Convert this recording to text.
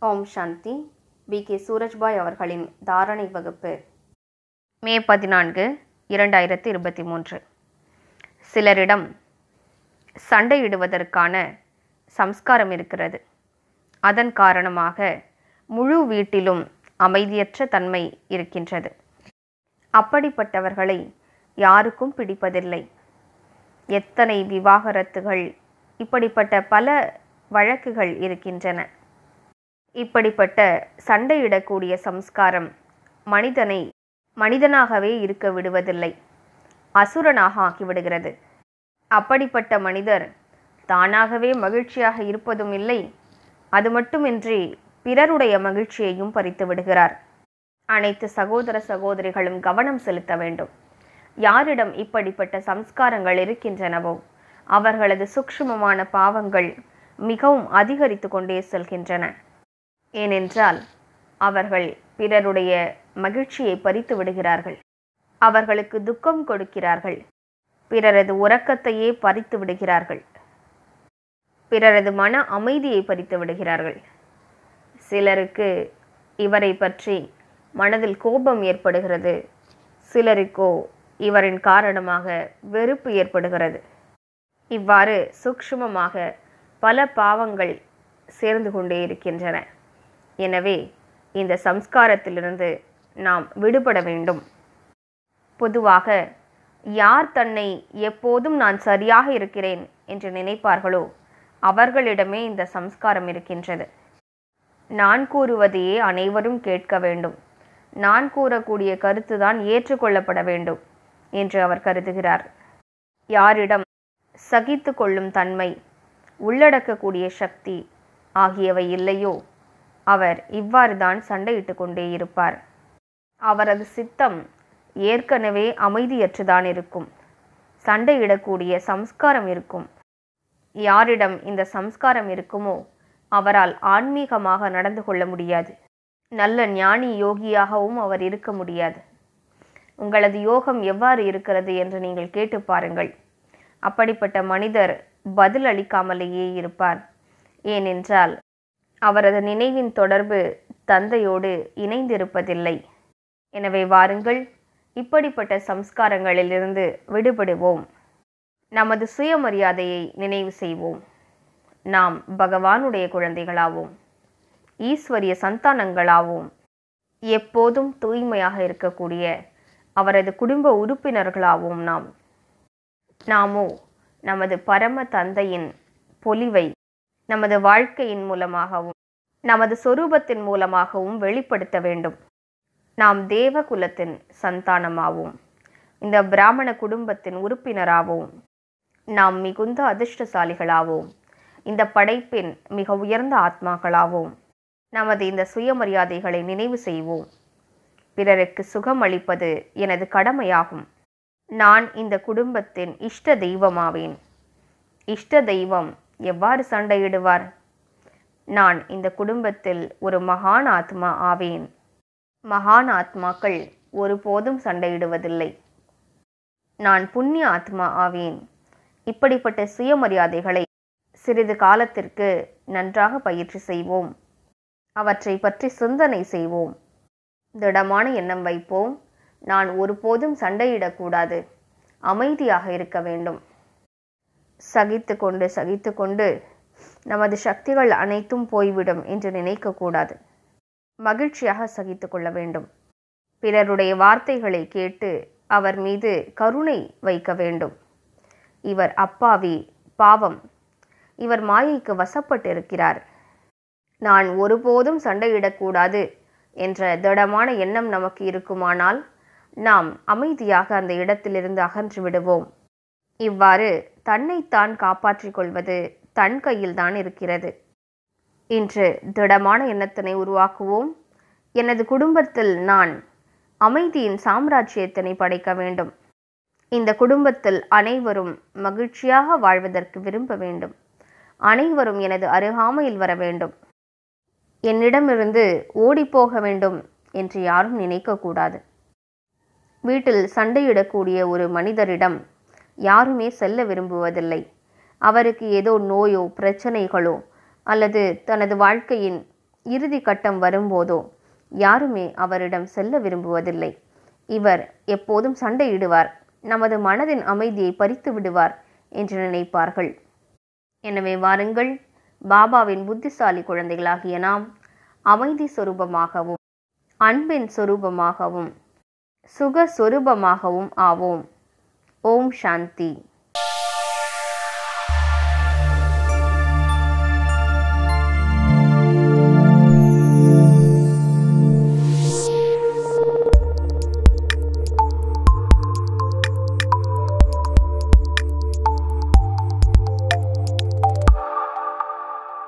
ஓம் சாந்தி B K சூரஜ்பாய் அவர்களின் தாரணை வகுப்பு மே பதினான்கு இரண்டாயிரத்தி இருபத்தி மூன்று சிலரிடம் சண்டையிடுவதற்கான சம்ஸ்காரம் இருக்கிறது அதன் காரணமாக முழு வீட்டிலும் அமைதியற்ற தன்மை இருக்கின்றது அப்படிப்பட்டவர்களை யாருக்கும் பிடிப்பதில்லை எத்தனை விவாகரத்துகள் இப்படிப்பட்ட பல வழக்குகள் இருக்கின்றன இப்படிப்பட்ட சண்டையிடக்கூடிய சம்ஸ்காரம் மனிதனை மனிதனாகவே இருக்க விடுவதில்லை அசுரனாக ஆக்கிவிடுகிறது அப்படிப்பட்ட மனிதர் தானாகவே மகிழ்ச்சியாக இருப்பதும் இல்லை அது மட்டுமின்றி பிறருடைய மகிழ்ச்சியையும் பறித்து விடுகிறார் அனைத்து சகோதர சகோதரிகளும் கவனம் செலுத்த வேண்டும் யாரிடம் இப்படிப்பட்ட சம்ஸ்காரங்கள் இருக்கின்றனவோ அவர்களது சூக்ஷ்மமான பாவங்கள் மிகவும் அதிகரித்து கொண்டே செல்கின்றன ஏனென்றால் அவர்கள் பிறருடைய மகிழ்ச்சியை பறித்து விடுகிறார்கள் அவர்களுக்கு துக்கம் கொடுக்கிறார்கள் பிறரது உறக்கத்தையே பறித்து விடுகிறார்கள் பிறரது மன அமைதியை பறித்து விடுகிறார்கள் சிலருக்கு இவரை பற்றி மனதில் கோபம் ஏற்படுகிறது சிலருக்கோ இவரின் காரணமாக வெறுப்பு ஏற்படுகிறது இவ்வாறு சூக்ஷ்மமாக பல பாவங்கள் சேர்ந்து கொண்டே இருக்கின்றன எனவே இந்த சம்ஸ்காரத்திலிருந்து நாம் விடுபட வேண்டும் பொதுவாக யார் தன்னை எப்போதும் நான் சரியாக இருக்கிறேன் என்று நினைப்பார்களோ அவர்களிடமே இந்த சம்ஸ்காரம் இருக்கின்றது நான் கூறுவதையே அனைவரும் கேட்க வேண்டும் நான் கூறக்கூடிய கருத்துதான் ஏற்றுக்கொள்ளப்பட வேண்டும் என்று அவர் கருதுகிறார் யாரிடம் சகித்து கொள்ளும் தன்மை உள்ளடக்கக்கூடிய சக்தி ஆகியவை இல்லையோ அவர் இவ்வாறு தான் சண்டையிட்டு கொண்டே இருப்பார் அவரது சித்தம் ஏற்கனவே அமைதியற்றுதான் இருக்கும் சண்டையிடக்கூடிய சம்ஸ்காரம் இருக்கும் யாரிடம் இந்த சம்ஸ்காரம் இருக்குமோ அவரால் ஆன்மீகமாக நடந்து கொள்ள முடியாது நல்ல ஞானி யோகியாகவும் அவர் இருக்க முடியாது உங்களது யோகம் எவ்வாறு இருக்கிறது என்று நீங்கள் கேட்டு பாருங்கள் அப்படிப்பட்ட மனிதர் பதில் அளிக்காமலேயே இருப்பார் ஏனென்றால் அவரது நினைவின் தொடர்பு தந்தையோடு இணைந்திருப்பதில்லை எனவே வாருங்கள் இப்படிப்பட்ட சம்ஸ்காரங்களிலிருந்து விடுபடுவோம் நமது சுயமரியாதையை நினைவு செய்வோம் நாம் பகவானுடைய குழந்தைகளாவோம் ஈஸ்வரிய சந்தானங்களாவோம் எப்போதும் தூய்மையாக இருக்கக்கூடிய அவரது குடும்ப உறுப்பினர்களாவோம் நாம் நாமோ நமது பரம தந்தையின் பொலிவை நமது வாழ்க்கையின் மூலமாகவும் நமது சொரூபத்தின் மூலமாகவும் வெளிப்படுத்த வேண்டும் நாம் தேவ குலத்தின் சந்தானமாவோம் இந்த பிராமண குடும்பத்தின் உறுப்பினராவோம் நாம் மிகுந்த அதிர்ஷ்டசாலிகளாவோம் இந்த படைப்பின் மிக உயர்ந்த ஆத்மாக்களாவோம் நமது இந்த சுயமரியாதைகளை நினைவு செய்வோம் பிறருக்கு சுகம் அளிப்பது எனது கடமையாகும் நான் இந்த குடும்பத்தின் இஷ்ட தெய்வமாவேன் இஷ்ட தெய்வம் எவ்வாறு சண்டையிடுவார் நான் இந்த குடும்பத்தில் ஒரு மகான் ஆத்மா ஆவேன் மகான் ஆத்மாக்கள் ஒருபோதும் சண்டையிடுவதில்லை நான் புண்ணிய ஆத்மா ஆவேன் இப்படிப்பட்ட சுயமரியாதைகளை சிறிது காலத்திற்கு நன்றாக பயிற்சி செய்வோம் அவற்றை பற்றி சிந்தனை செய்வோம் திடமான எண்ணம் வைப்போம் நான் ஒருபோதும் சண்டையிடக்கூடாது அமைதியாக இருக்க வேண்டும் சகித்து கொண்டு சகித்து கொண்டு நமது சக்திகள் அனைத்தும் போய்விடும் என்று நினைக்கக்கூடாது மகிழ்ச்சியாக சகித்து கொள்ள வேண்டும் பிறருடைய வார்த்தைகளை கேட்டு அவர் மீது கருணை வைக்க வேண்டும் இவர் அப்பாவி பாவம் இவர் மாயைக்கு வசப்பட்டிருக்கிறார் நான் ஒருபோதும் சண்டையிடக்கூடாது என்ற திடமான எண்ணம் நமக்கு இருக்குமானால் நாம் அமைதியாக அந்த இடத்திலிருந்து அகன்று விடுவோம் இவ்வாறு தன்னைத்தான் காப்பாற்றிக் கொள்வது தன் கையில்தான் இருக்கிறது இன்று திடமான எண்ணத்தினை உருவாக்குவோம் எனது குடும்பத்தில் நான் அமைதியின் சாம்ராஜ்யத்தினை படைக்க வேண்டும் இந்த குடும்பத்தில் அனைவரும் மகிழ்ச்சியாக வாழ்வதற்கு விரும்ப வேண்டும் அனைவரும் எனது அருகாமையில் வர வேண்டும் என்னிடமிருந்து ஓடிப்போக வேண்டும் என்று யாரும் நினைக்கக்கூடாது வீட்டில் சண்டையிடக்கூடிய ஒரு மனிதரிடம் யாருமே செல்ல விரும்புவதில்லை அவருக்கு ஏதோ நோயோ பிரச்சனைகளோ அல்லது தனது வாழ்க்கையின் இறுதி கட்டம் வரும்போதோ யாருமே அவரிடம் செல்ல விரும்புவதில்லை இவர் எப்போதும் சண்டையிடுவார் நமது மனதின் அமைதியை பறித்து விடுவார் என்று நினைப்பார்கள் எனவே வாருங்கள் பாபாவின் புத்திசாலி குழந்தைகளாகிய நாம் அமைதி சொரூபமாகவும் அன்பின் சொரூபமாகவும் சுக சொரூபமாகவும் ஆவோம் ஓம் சாந்தி